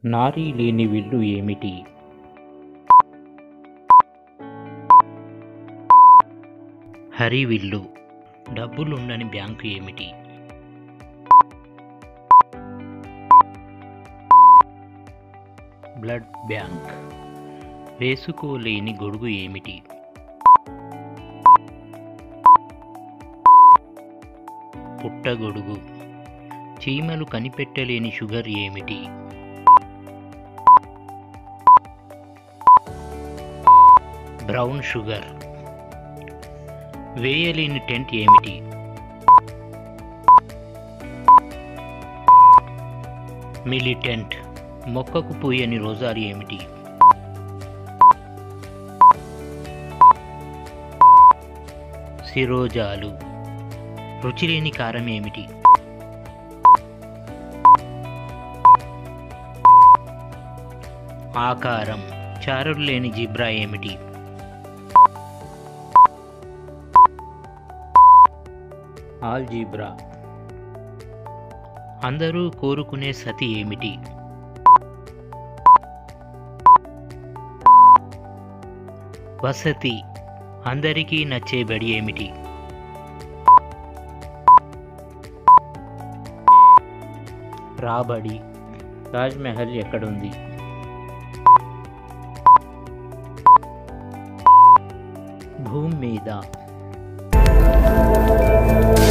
నారీ లేని విల్లు ఏమిటి హరివిల్లు డబ్బులుండని బ్యాంకు ఏమిటి బ్లడ్ బ్యాంక్ వేసుకోలేని గొడుగు ఏమిటి పుట్టగొడుగు చీమలు కనిపెట్టలేని షుగర్ ఏమిటి బ్రౌన్ షుగర్ వేయలేని టెంట్ ఏమిటి మిలిటెంట్ మొక్కకు పూయని రోజాలు ఏమిటి శిరోజాలు రుచిలేని కారం ఏమిటి ఆకారం చారులు లేని జిబ్రా ఏమిటి ఆల్జీబ్రా అందరూ కోరుకునే సతి ఏమిటి వసతి అందరికీ నచ్చే బడి ఏమిటి రాబడి తాజ్మహల్ ఎక్కడుంది భూమి మీద